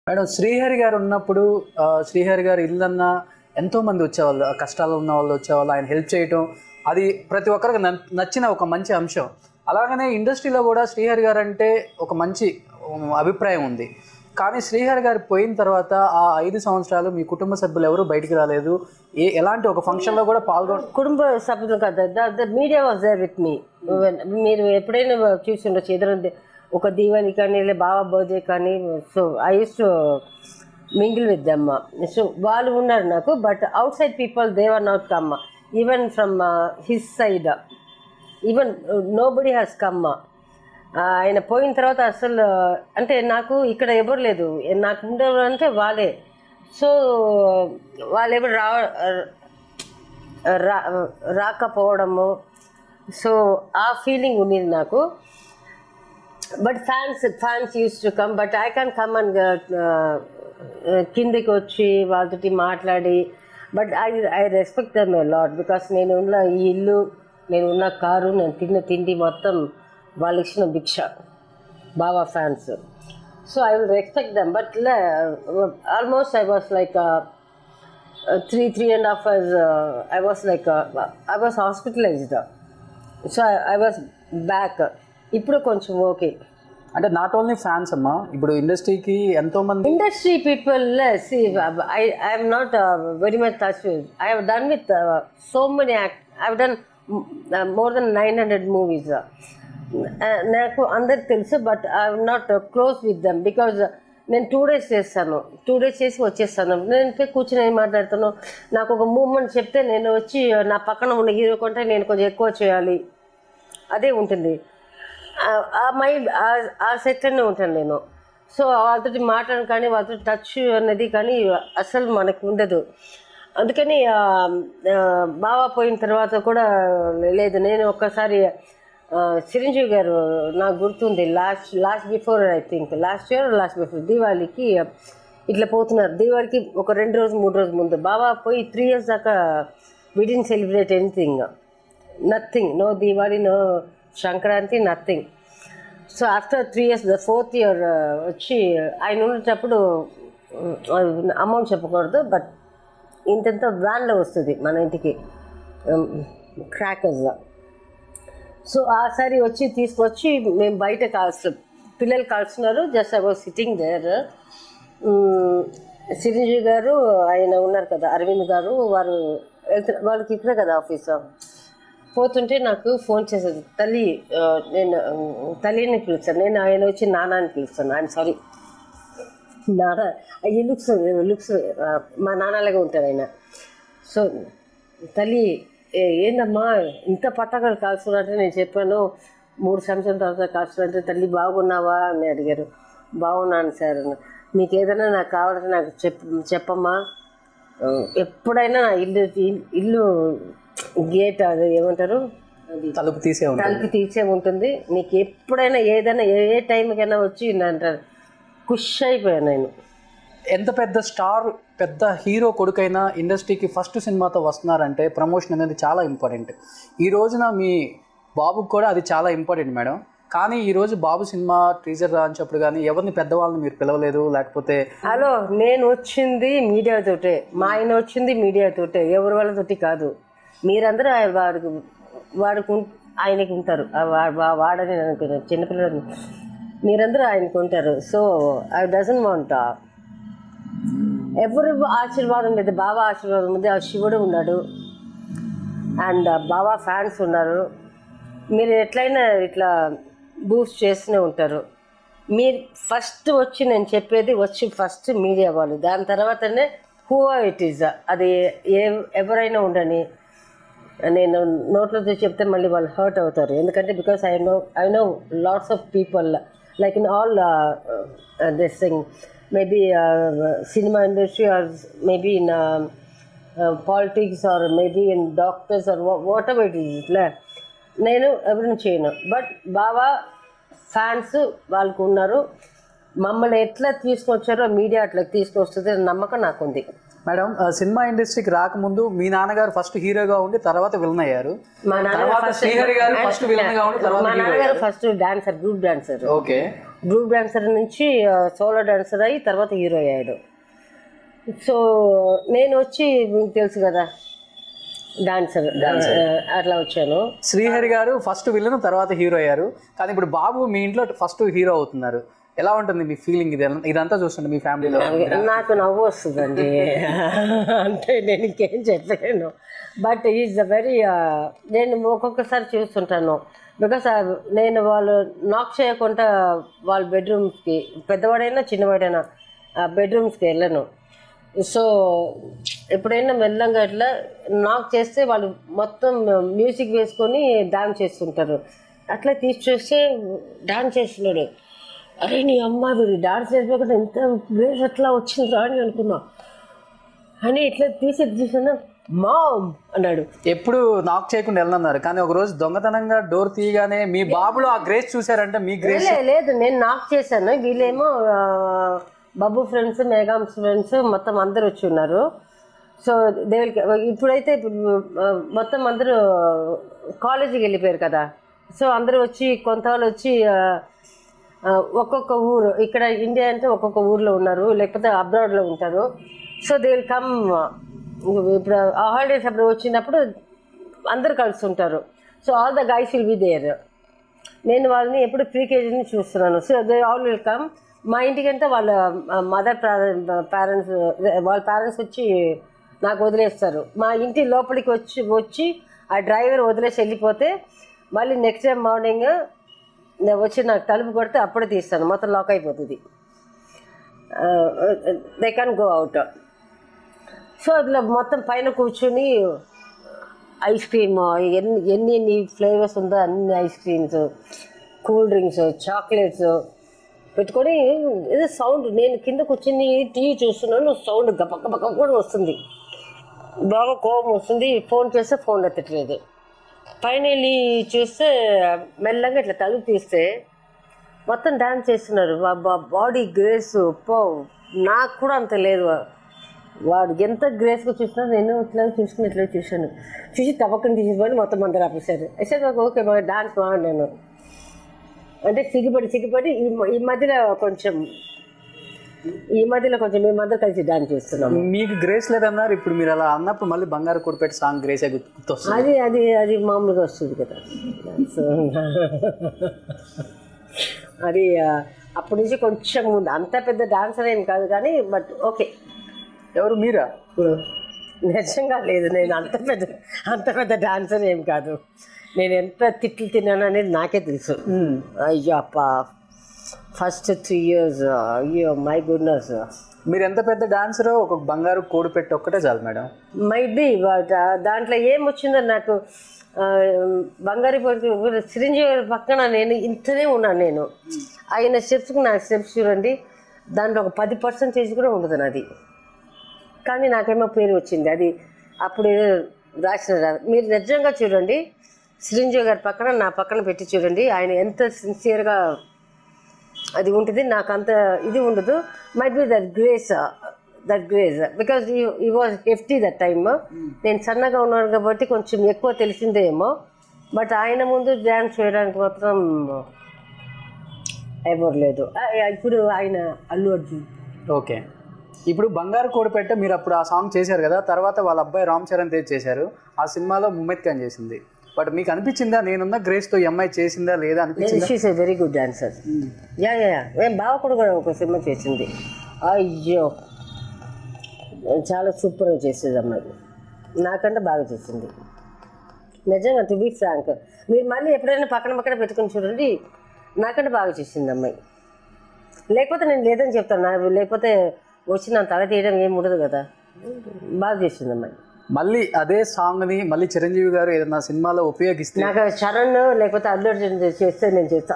Madam Srihari గారు ఉన్నప్పుడు ఆ, శ్రీహరి గారు ఇల్లన్నా ఎంతో మంది వచ్చేవాళ్ళు ఆ కష్టాలు ఉన్న వాళ్ళు వచ్చేవాళ్ళు ఆయన హెల్ప్ చేయటం అది ప్రతి ఒక్కరికి న- నచ్చిన ఒక మంచి అంశం అలాగనే ఇండస్ట్రీలో కూడా శ్రీహరి గారు అంటే ఒక మంచి ఉమ్, అభిప్రాయం ఉంది కానీ శ్రీహరి గారు పోయిన తర్వాత ఆ ఐదు సంవత్సరాలు మీ కుటుంబ సభ్యులు ఎవరు బయటికి రాలేదు ఏ ఎలాంటి ఒక ఫంక్షన్లో కూడా పాల్గొ కుటుంబ సభ్యులు కదా the media was there with me మీరు ఎప్పుడైనా చూసి ఉండొచ్చు ఎదురు ఒక దీవాళి కానీ లేదా బాబా బర్త్డే కానీ so I use to mingle with them so వాళ్ళు ఉన్నారు నాకు but outside people they were not come even from his side even nobody has come ఆయన పోయిన తర్వాత అసలు అంటే నాకు ఇక్కడ ఎవరు లేదు నాకు ఉండేవారు అంటే వాళ్ళే సో వాళ్ళు ఎవరు రా రా రాకపోవడము సో ఆ ఫీలింగ్ ఉండేది నాకు but fans fans use to come but I can come and కిందికి వచ్చి వాళ్ళతోటి మాట్లాడి but I I respect them a lot because నేను ఉన్న ఈ ఇల్లు నేను ఉన్న కారు నేను తిన్న తిండి మొత్తం వాళ్ళు ఇచ్చిన భిక్ష Baba fans so I will respect them but almost I was like three three and half hours I was like I was hospitalized so I was back ఇప్పుడు కొంచెం ఓకే అంటే నాట్ ఓన్లీ ఫ్యాన్స్ అమ్మా ఇప్పుడు ఇండస్ట్రీకి ఎంతో మంది industry people see I I'm not very much touch I have done with so many act I have done more than nine hundred movies నాకు అందరికి తెలుసు but I'm not close with them because నేను two days చేస్తాను two days చేసి వచ్చేస్తాను నేను పోయి కూర్చొని ఏం మాట్లాడుతాను నాకు ఒక మూమెంట్ చెప్తే నేను వచ్చి నా పక్కన ఉన్న హీరో కంటే నేను కొంచెం ఎక్కువ చేయాలి అదే ఉంటుంది ఆ- ఆ మైండ్ ఆ- ఆ సెట్లోనే ఉంటాను నేను సో వాళ్ళతో మాట్లాడను కానీ వాళ్ళతో టచ్ అనేది కానీ అసలు మనకు ఉండదు అందుకని ఆ, ఆ, బావ పోయిన తర్వాత కూడా లేదు నేను ఒక్కసారి ఆ, చిరంజీవి గారు నాకు గుర్తుంది last last before I think last year last before దీవాళికి ఇట్లా పోతున్నారు దీవాళికి ఒక రెండు రోజు మూడు రోజు ముందు బాబా పోయి త్రీ ఇయర్స్ దాకా we didn't celebrate anything nothing no Diwali no Sankranti nothing so after three years the fourth year వచ్చి ఆయన ఉండేటప్పుడు అమౌంట్ చెప్పకూడదు బట్ ఇంతెంత వ్యాన్లో వస్తుంది మన ఇంటికి క్రాకర్స్ సో ఆ సారి వచ్చి తీసుకొచ్చి మేము బయట కాల్చు పిల్లలు కాల్చున్నారు just I was sitting there Chiranjeevi garu ఆయన ఉన్నారు కదా అరవింద్ గారు వారు వెళ్తున్న వాళ్ళకి ఇక్కడే కదా ఆఫీస్ పోతుంటే నాకు ఫోన్ చేసేది తల్లి ఆ, నేను ఆ, తల్లిని పిలుస్తాను నేను ఆయన వచ్చి నాన్న అని పిలుస్తాను ఐఎమ్ సారీ నాన్న ఈ లుక్స్ లుక్స్ మా నాన్నలాగా ఉంటారు ఆయన సో తల్లి ఏ- ఏందమ్మా ఇంత పట్టకాలు కాల్చున్నారంటే నేను చెప్పాను మూడు సంవత్సరాల తర్వాత కాల్చున్నారంటే తల్లి బాగున్నావా అని అడిగారు బాగున్నాను సార్ అని. మీకు ఏదైనా నాకు కావాలంటే నాకు చెప్ చెప్పమ్మా ఆ, ఎప్పుడైనా నా ఇల్లు ఇల్లు గేట్ అది ఏమంటారు అది తలుపు తీసే ఉంటారు తలుపు తీసే ఉంటుంది నీకు ఎప్పుడైనా ఏదైనా ఏ ఏ టైంకైనా వచ్చి అంటారు ఖుష్ అయిపోయాను నేను ఎంత పెద్ద స్టార్ పెద్ద హీరో కొడుకైనా ఇండస్ట్రీకి ఫస్ట్ సినిమాతో వస్తున్నారంటే ప్రమోషన్ అనేది చాలా ఇంపార్టెంట్ ఈ రోజున మీ బాబుకి కూడా అది చాలా ఇంపార్టెంట్ మేడం కానీ ఈ రోజు బాబు సినిమా టీజర్ రాంచప్పుడు కానీ ఎవరిని పెద్దవాళ్ళని మీరు పిలవలేదు లేకపోతే హలో నేను వచ్చింది మీడియాతోటే మా ఆయన వచ్చింది మీడియాతోటే ఎవరి వాళ్ళతోటి కాదు మీరందరూ ఆయన వాడికి వాడికి ఉం- ఆయనకి ఉంటారు ఆ వా- వా- వాడని నేను అనుకున్నాను చిన్నపిల్లలు మీరందరూ ఆయనకు ఉంటారు సో ఐ డజన్ వాంట్ ఎవరి ఆశీర్వాదం లేదు బాబా ఆశీర్వాదం ఉంది ఆ శివుడు ఉన్నాడు అండ్ బాబా ఫ్యాన్స్ ఉన్నారు మీరు ఎట్లయినా ఇట్లా బూస్ట్ చేస్తూనే ఉంటారు మీరు ఫస్ట్ వచ్చి నేను చెప్పేది వచ్చి ఫస్ట్ మీడియా వాళ్ళు దాని తర్వాతనే హూ ఇట్ ఈజ్ అది ఏ ఎవరైనా ఉండని నేను నోట్లతో చెప్తే మళ్ళీ వాళ్ళు హర్ట్ అవుతారు ఎందుకంటే because I know I know lots of people like in all this thing maybe cinema industry or maybe in politics or maybe in doctors or whatever it is ఇట్లా నేను ఎవరిని చేయను బట్ బాబా ఫ్యాన్స్ వాళ్ళకు ఉన్నారు మమ్మల్ని ఎట్లా తీసుకొచ్చారో media అట్లా తీసుకొస్తుంది అనే నమ్మకం నాకుంది మేడం ఆ, సినిమా ఇండస్ట్రీకి రాకముందు మీ నాన్నగారు ఫస్ట్ హీరోగా ఉండి తర్వాత విలన్ అయ్యారు మా తర్వాత నాన్నగారు శ్రీహరి గారు ఫస్ట్ విలన్ గా ఉండి తర్వాత మా hero నాన్నగారు అయ్యారు. First dancer group dancer okay group dancer నుంచి సోలో డాన్సర్ అయ్యి తర్వాత హీరో అయ్యాడు సో నేను వచ్చి మీకు తెలుసు కదా డాన్సర్ అట్లా వచ్చాను శ్రీహరి గారు ఫస్ట్ విలన్ తర్వాత హీరో అయ్యారు కానీ ఇప్పుడు బాబు మీ ఇంట్లో ఫస్ట్ హీరో అవుతున్నారు ఎలా ఉంటుంది మీ ఫీలింగ్ ఇది ఇదంతా చూస్తుంటే మీ ఫ్యామిలీలో నాకు నవ్వు వస్తుందండి అంటే నేను ఇంకేం చెప్పలేను బట్ ఈజ్ ద వెరీ నేను ఒక్కొక్కసారి చూస్తుంటాను బికాస్ నేను వాళ్ళు నాక్ చేయకుండా వాళ్ళ బెడ్రూమ్స్కి పెద్దవాడైనా చిన్నవాడైనా బెడ్రూమ్స్కి వెళ్ళను సో ఎప్పుడైనా మెల్లంగా ఇట్లా నాక్ చేస్తే వాళ్ళు మొత్తం మ్యూజిక్ వేసుకొని డాన్స్ చేస్తుంటారు అట్లా తీసి చూస్తే డాన్స్ చేస్తున్నాడు అరే నీ అమ్మ వీడు డాన్స్ చేసిపోకుండా ఎంత గ్రేస్ అట్లా వచ్చిందిరా అని అనుకున్నా అని ఇట్లా తీసి చూసాను మామ్ అన్నాడు ఎప్పుడు నాక్ చేయకుండా వెళ్ళన్నారు కానీ ఒక రోజు దొంగతనంగా డోర్ తీయగానే మీ బాబులో ఆ గ్రేస్ చూసారంటే మీ గ్రేస్ లే- లేదు నేను నాక్ చేశాను వీళ్ళేమో ఆ, బబ్బు ఫ్రెండ్స్ మేఘామ్స్ ఫ్రెండ్స్ మొత్తం అందరు వచ్చి ఉన్నారు సో దేవుడికి ఇప్పుడైతే ఇప్పుడు, ఆ, మొత్తం అందరూ కాలేజీకి వెళ్ళిపోయారు కదా సో అందరూ వచ్చి కొంత వాళ్ళు వచ్చి ఆ, ఆ, ఒక్కొక్క ఊరు ఇక్కడ ఇండియా అంటే ఒక్కొక్క ఊర్లో ఉన్నారు లేకపోతే అబ్రాడ్లో ఉంటారు సో దే విల్ కమ్ ఇప్పుడు హాలిడేస్ అప్పుడు వచ్చినప్పుడు అందరు కలుస్తుంటారు so all the guys will be there నేను వాళ్ళని ఎప్పుడు ప్రీ కేజీని చూస్తున్నాను so they all will come మా ఇంటికంటే వాళ్ళ మదర్ పేరెంట్స్ వాళ్ళ పేరెంట్స్ వచ్చి నాకు వదిలేస్తారు మా ఇంటి లోపలికి వచ్చి వచ్చి ఆ డ్రైవర్ వదిలేసి వెళ్ళిపోతే మళ్ళీ నెక్స్ట్ డే మార్నింగ్ నేను వచ్చి నాకు తలుపు కొడితే అప్పుడే తీస్తాను మొత్తం లాక్ అయిపోతుంది they can go out so ఇట్లా మొత్తం పైన కూర్చుని ఐస్ క్రీమ్ ఎన్ని ఎన్ని ఎన్ని ఫ్లేవర్స్ ఉందో అన్ని ice creams cool drinks chocolates పెట్టుకొని ఏదో సౌండ్ నేను కింద కూర్చుని టీవీ చూస్తున్నాను సౌండ్ గప గప గప కూడా వస్తుంది బాగా కోపం వస్తుంది ఫోన్ చేస్తే ఫోన్ ఎత్తట్లేదు పైన వెళ్ళి చూస్తే మెల్లగా ఇట్లా తలుపు తీస్తే మొత్తం డాన్స్ చేస్తున్నారు బాడీ గ్రేస్ పో నాకు కూడా అంత లేదు వాడు ఎంత గ్రేస్గా చూసినా నేను ఇట్లా చూసుకుని ఇట్లా చూశాను చూసి తప్పకుండా తీసిపోయి మొత్తం అందరు ఆపేశారు అయితే నాకు ఓకే బాగా డాన్స్ బాగున్నాను అంటే సిగ్గుపడి సిగ్గుపడి ఈ మ- ఈ మధ్యలో కొంచెం ఈ మధ్యలో కొంచెం మేమందరం కలిసి డాన్స్ చేస్తున్నాము మీకు గ్రేస్ లేదన్నారు ఇప్పుడు మీరు అలా అన్నప్పుడు మళ్ళీ బంగారు కూడిపెట్టి సాంగ్ గ్రేసే గుర్తొస్తుంది అది అది అది మామూలుగా వస్తుంది కదా సో అది ఆ, అప్పటి నుంచి కొంచెం ముందు అంత పెద్ద డాన్సర్ ఏం కాదు కానీ బట్ ఓకే ఎవరు మీరా నిజంగా లేదు నేను అంత పెద్ద అంత పెద్ద డాన్సర్ ఏం కాదు నేను ఎంత తిట్లు తిన్నాను అనేది నాకే తెలుసు మ్మ్. అయ్యో అప్ప ఫస్ట్ త్రీ ఇయర్స్ అయ్యో మై గుడ్నెస్ మీరు ఎంత పెద్ద డాన్సరో ఒక బంగారు కోడి పెట్టి ఒక్కటే చాలు మేడం మైట్ బి బట్ దాంట్లో ఏం వచ్చిందో నాకు ఆ, బంగారు పొడి చిరంజీవి గారి పక్కన నేను ఇంతనే ఉన్నాను నేను ఆయన స్టెప్స్కి నా స్టెప్స్ చూడండి దాంట్లో ఒక పది పర్సెంటేజ్ కూడా ఉండదు నాది కానీ నాకేమో పేరు వచ్చింది అది అప్పుడు ఏదో రాసిన రా- మీరు నిజంగా చూడండి చిరంజీవి గారి పక్కన నా పక్కన పెట్టి చూడండి ఆయన ఎంత సిన్సియర్గా అది ఉంటుంది నాకు అంత ఇది ఉండదు might be that grace that grace because he was hefty that time నేను సన్నగా ఉన్నాను కాబట్టి కొంచెం ఎక్కువ తెలిసిందేమో బట్ ఆయన ముందు డ్యాన్స్ చేయడానికి మాత్రం ఎవరు లేదు ఆ, ఇప్పుడు ఆయన అల్లు అర్జున్ ఓకే ఇప్పుడు బంగారు కోడి పెట్ట మీరు అప్పుడు ఆ సాంగ్ చేశారు కదా తర్వాత వాళ్ళ అబ్బాయి రామ్ చరణ్ తేజ్ చేశారు ఆ సినిమాలో ముమ్మెత్ ఖాన్ చేసింది బట్ మీకు అనిపించిందా నేనున్న గ్రేస్తో ఈ అమ్మాయి చేసిందా లేదా అనిపించింది she's a very good dancer yeah yeah yeah నేను బావ కూడా కూడా ఒక సినిమా చేసింది అయ్యో చాలా సూపర్గా చేసేది అమ్మాయి నాకంటే బాగా చేసింది నిజంగా టు బీ ఫ్రాంక్ మీరు మళ్ళీ ఎప్పుడైనా పక్కన పక్కన పెట్టుకుని చూడండి నాకంటే బాగా చేసింది అమ్మాయి లేకపోతే నేను లేదని చెప్తాను నా- లేకపోతే వచ్చి నా తల తీయడం ఏమి ఉండదు కదా బాగా చేసింది అమ్మాయి మళ్ళీ అదే సాంగ్ని మళ్ళీ చిరంజీవి గారు ఏదైనా సినిమాలో ఉపయోగిస్తే నాకు చరణ్ లేకపోతే అల్లు అర్జున్ చేస్తే నేను చేస్తా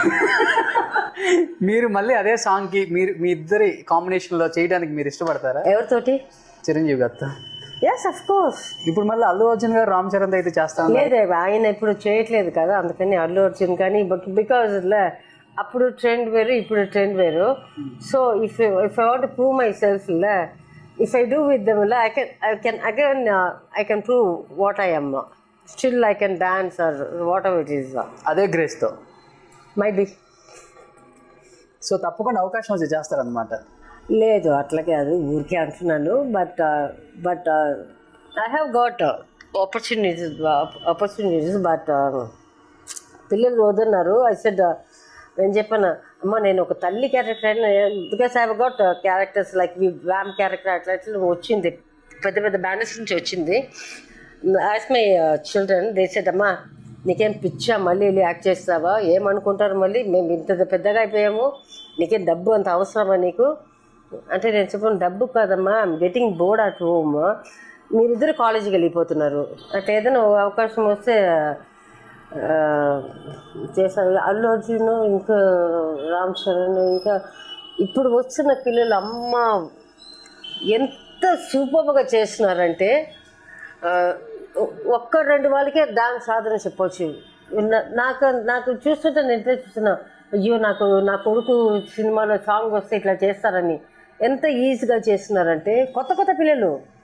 మీరు మళ్ళీ అదే సాంగ్కి మీరు మీ ఇద్దరి కాంబినేషన్లో చేయడానికి మీరు ఇష్టపడతారా ఎవరితోటి చిరంజీవి గారితో ఎస్ అఫ్ కోర్స్ ఇప్పుడు మళ్ళీ అల్లు అర్జున్ గారు రామ్ చరణ్ అయితే చేస్తాను లేదు ఆయన ఇప్పుడు చేయట్లేదు కదా అందుకని అల్లు అర్జున్ కానీ బికాజ్ అప్పుడు ట్రెండ్ వేరు ఇప్పుడు ట్రెండ్ వేరు so if if I want prove myself if I do with them I can I can again I can prove what I am still I can dance or whatever it is అదే గ్రేస్తో my B so తప్పకుండా అవకాశం వచ్చి చేస్తారనమాట లేదు అట్లా కాదు ఊరికే అంటున్నాను but but I have got opportunities opportunities but పిల్లలు వద్దన్నారు ఐ సెడ్ నేను చెప్పాను అమ్మ నేను ఒక తల్లి క్యారెక్టర్ అయినా because I have got characters like వి వ్యామ్ క్యారెక్టర్ అట్లా అట్లా వచ్చింది పెద్ద పెద్ద బ్యానర్స్ నుంచి వచ్చింది as my children they said అమ్మా నీకేం పిచ్చా మళ్ళీ వెళ్ళి యాక్ట్ చేస్తావా ఏమనుకుంటారు మళ్ళీ మేము ఇంత పెద్దగా అయిపోయాము నీకేం డబ్బు అంత అవసరమా నీకు అంటే నేను చెప్పాను డబ్బు కాదమ్మా I'm getting bored at home మీరిద్దరు కాలేజీకి వెళ్ళిపోతున్నారు అంటే ఏదైనా ఓ అవకాశం వస్తే ఆ, చేశారు అల్లు అర్జున్ ఇంకా రామ్ చరణ్ ఇంకా ఇప్పుడు వచ్చిన పిల్లలు అమ్మ ఎంత సూపర్గా చేస్తున్నారంటే ఆ, ఒక్క రెండు వాళ్ళకే డాన్స్ సాధన చెప్పొచ్చు నా- నాకు నాకు చూస్తుంటే నేను ఇట్లా చూస్తున్నా అయ్యో నాకు నా కొడుకు సినిమాలో సాంగ్ వస్తే ఇట్లా చేస్తారని ఎంత ఈజీగా చేస్తున్నారంటే కొత్త కొత్త పిల్లలు